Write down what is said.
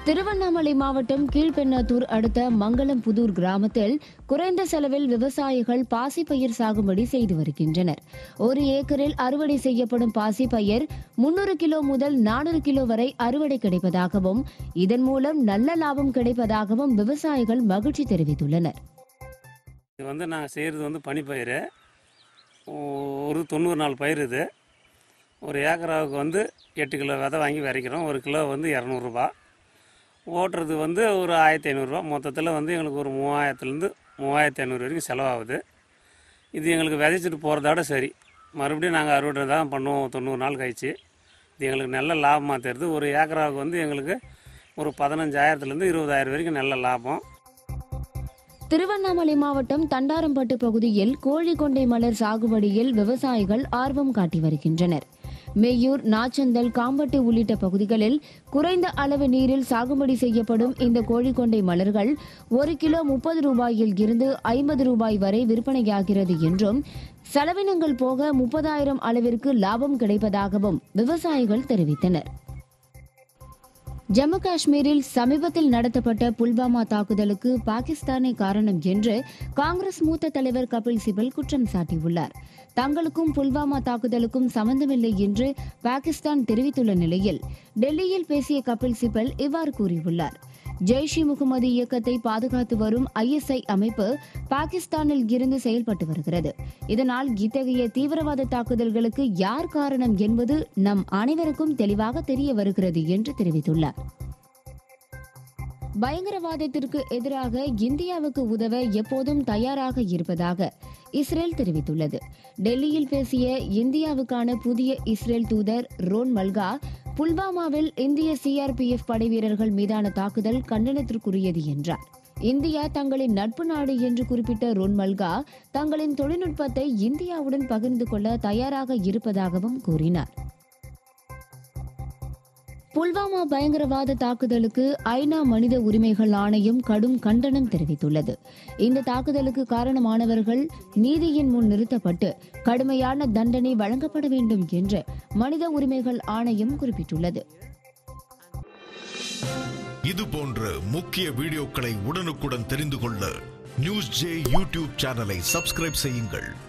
திருவண்ணாமலை மாவட்டம் கீழ்பெண்ணாத்தூர் அடுத்த மங்களம்புதூர் கிராமத்தில் குறைந்த செலவில் விவசாயிகள் பாசிப்பயிர் சாகுபடி செய்து வருகின்றனர் ஒரு ஏக்கரில் அறுவடை செய்யப்படும் பாசிப்பயிர் முன்னூறு கிலோ முதல் நானூறு கிலோ வரை அறுவடை கிடைப்பதாகவும் இதன் மூலம் நல்ல லாபம் கிடைப்பதாகவும் விவசாயிகள் மகிழ்ச்சி தெரிவித்துள்ளனர் இது வந்து நாங்கள் செய்கிறது வந்து பனிப்பயிர் ஒரு தொண்ணூறு நாள் பயிர் இது ஒரு ஏக்கராவுக்கு வந்து எட்டு கிலோ விதை வாங்கி விதைக்கிறோம் ஒரு கிலோ வந்து இரநூறுபா ஓட்டுறது வந்து ஒரு ஆயிரத்தி ஐநூறுரூவா மொத்தத்தில் வந்து எங்களுக்கு ஒரு மூவாயிரத்துலேருந்து மூவாயிரத்தி ஐநூறு வரைக்கும் செலவாகுது இது எங்களுக்கு விதைச்சிட்டு போகிறதோட சரி மறுபடியும் நாங்கள் அறுவடை தான் பண்ணுவோம் தொண்ணூறு நாள் கழிச்சு இது எங்களுக்கு நல்ல லாபமாக தருது ஒரு ஏக்கராவுக்கு வந்து எங்களுக்கு ஒரு பதினஞ்சாயிரத்துலேருந்து இருபதாயிரம் வரைக்கும் நல்ல லாபம் திருவண்ணாமலை மாவட்டம் தண்டாரம்பட்டு பகுதியில் கோழிக்கொண்டை மலர் சாகுபடியில் விவசாயிகள் ஆர்வம் காட்டி வருகின்றனர் மெய்யூர் நாச்சந்தல் காம்பட்டு உள்ளிட்ட பகுதிகளில் குறைந்த அளவு நீரில் சாகுபடி செய்யப்படும் இந்த கோழிக்கொண்டை மலர்கள் ஒரு கிலோ முப்பது ரூபாயில் இருந்து ஐம்பது ரூபாய் வரை விற்பனையாகிறது என்றும் செலவினங்கள் போக முப்பதாயிரம் அளவிற்கு லாபம் கிடைப்பதாகவும் விவசாயிகள் தெரிவித்தனர் ஜம்மு காஷ்மீரில் சமீபத்தில் நடத்தப்பட்ட புல்வாமா தாக்குதலுக்கு பாகிஸ்தானே காரணம் என்று காங்கிரஸ் மூத்த தலைவர் கபில் சிபல் குற்றம் சாட்டியுள்ளார் தங்களுக்கும் புல்வாமா தாக்குதலுக்கும் சம்பந்தமில்லை என்று பாகிஸ்தான் தெரிவித்துள்ள நிலையில் டெல்லியில் பேசிய கபில் சிபல் இவ்வாறு கூறியுள்ளார் ஜெய்ஷ் இ முகமது இயக்கத்தை பாதுகாத்து வரும் ஐஎஸ்ஐ அமைப்பு பாகிஸ்தானில் இருந்து செயல்பட்டு வருகிறது இதனால் இத்தகைய தீவிரவாத தாக்குதல்களுக்கு யார் காரணம் என்பது நம் அனைவருக்கும் தெளிவாக தெரிய வருகிறது என்று தெரிவித்துள்ளார் பயங்கரவாதத்திற்கு எதிராக இந்தியாவுக்கு உதவ எப்போதும் தயாராக இருப்பதாக இஸ்ரேல் தெரிவித்துள்ளது டெல்லியில் பேசிய இந்தியாவுக்கான புதிய இஸ்ரேல் தூதர் ரோன் மல்கா புல்வாமாவில் இந்திய சிஆர்பிஎஃப் படை வீரர்கள் மீதான தாக்குதல் கண்டனத்திற்குரியது என்றார் இந்தியா தங்களின் நட்பு நாடு என்று குறிப்பிட்ட ரோன் மல்கா தங்களின் தொழில்நுட்பத்தை இந்தியாவுடன் பகிர்ந்து கொள்ள தயாராக இருப்பதாகவும் கூறினார் புல்வாமா பயங்கரவாத தாக்குதலுக்கு ஐநா மனித உரிமைகள் ஆணையம் கடும் கண்டனம் தெரிவித்துள்ளது இந்த தாக்குதலுக்கு காரணமானவர்கள் நீதியின் முன் நிறுத்தப்பட்டு கடுமையான தண்டனை வழங்கப்பட வேண்டும் என்று மனித உரிமைகள் ஆணையம் குறிப்பிட்டுள்ளது இது போன்ற முக்கிய வீடியோக்களை உடனுக்குடன் தெரிந்து கொள்ள நியூஸ் ஜே யூடியூப் சேனலை சப்ஸ்கிரைப் செய்யுங்கள்